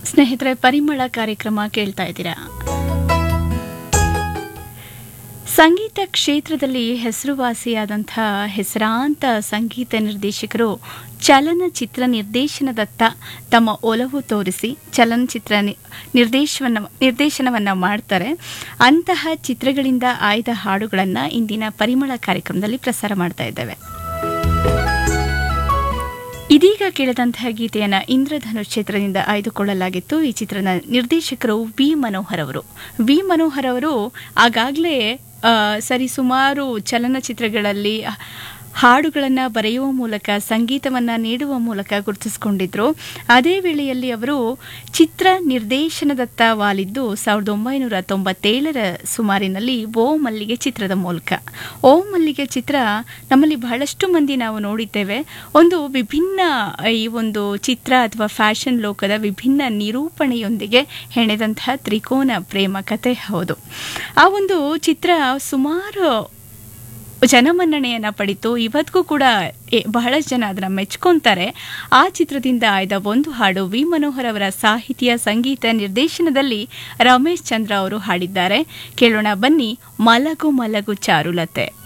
ಸ್ನೇಹಿತರೆ ಪರಿಮಳ ಕಾರ್ಯಕ್ರಮ ಕೇಳ್ತಾ ಇದ್ದೀರಾ ಸಂಗೀತ ಕ್ಷೇತ್ರದಲ್ಲಿ ಹೆಸರುವಾಸಿಯಾದಂಥ ಹೆಸರಾಂತ ಸಂಗೀತ ನಿರ್ದೇಶಕರು ಚಲನಚಿತ್ರ ನಿರ್ದೇಶನದತ್ತ ತಮ್ಮ ಒಲವು ತೋರಿಸಿ ಚಲನಚಿತ್ರ ನಿ- ನಿರ್ದೇಶವನ್ನ ನಿರ್ದೇಶನವನ್ನ ಮಾಡ್ತಾರೆ ಅಂತಹ ಚಿತ್ರಗಳಿಂದ ಆಯ್ದ ಹಾಡುಗಳನ್ನು ಇಂದಿನ ಪರಿಮಳ ಕಾರ್ಯಕ್ರಮದಲ್ಲಿ ಪ್ರಸಾರ ಮಾಡ್ತಾ ಇದ್ದೇವೆ ಇದೀಗ ಕೇಳಿದಂತಹ ಗೀತೆಯನ್ನ ಇಂದ್ರಧನುಷ್ ಚಿತ್ರದಿಂದ ಆಯ್ದುಕೊಳ್ಳಲಾಗಿತ್ತು ಈ ಚಿತ್ರದ ನಿರ್ದೇಶಕರು ವಿ ಮನೋಹರ್ ಅವರು ವಿ ಮನೋಹರ್ ಅವರು ಆಗಾಗಲೇ ಸರಿಸುಮಾರು ಚಲನಚಿತ್ರಗಳಲ್ಲಿ ಹಾಡುಗಳನ್ನು ಬರೆಯುವ ಮೂಲಕ ಸಂಗೀತವನ್ನು ನೀಡುವ ಮೂಲಕ ಗುರುತಿಸಿಕೊಂಡಿದ್ರು ಅದೇ ವೇಳೆಯಲ್ಲಿ ಅವರು ಚಿತ್ರ ನಿರ್ದೇಶನದತ್ತ ವಾಲಿದ್ದು ಸಾವಿರದ ಒಂಬೈನೂರ ತೊಂಬತ್ತೇಳರ ಸುಮಾರಿನಲ್ಲಿ ಓ ಮಲ್ಲಿಗೆ ಚಿತ್ರದ ಮೂಲಕ ಓ ಮಲ್ಲಿಗೆ ಚಿತ್ರ ನಮ್ಮಲ್ಲಿ ಬಹಳಷ್ಟು ಮಂದಿ ನಾವು ನೋಡಿದ್ದೇವೆ ಒಂದು ವಿಭಿನ್ನ ಈ ಒಂದು ಚಿತ್ರ ಅಥವಾ ಫ್ಯಾಷನ್ ಲೋಕದ ವಿಭಿನ್ನ ನಿರೂಪಣೆಯೊಂದಿಗೆ ಹೆಣೆದಂತಹ ತ್ರಿಕೋನ ಪ್ರೇಮ ಕಥೆ ಹೌದು ಆ ಒಂದು ಚಿತ್ರ ಸುಮಾರು ಜನಮನ್ನಣೆಯನ್ನ ಪಡಿತು ಇವತ್ತಿಗೂ ಕೂಡ ಎ- ಬಹಳಷ್ಟು ಜನ ಅದನ್ನ ಮೆಚ್ಕೊಂತಾರೆ ಆ ಚಿತ್ರದಿಂದ ಆಯ್ದ ಒಂದು ಹಾಡು ವಿ ಮನೋಹರ್ ಅವರ ಸಾಹಿತ್ಯ ಸಂಗೀತ ನಿರ್ದೇಶನದಲ್ಲಿ ರಮೇಶ್ ಚಂದ್ರ ಅವರು ಹಾಡಿದ್ದಾರೆ ಕೇಳೋಣ ಬನ್ನಿ ಮಲಗು ಮಲಗು ಚಾರುಲತೆ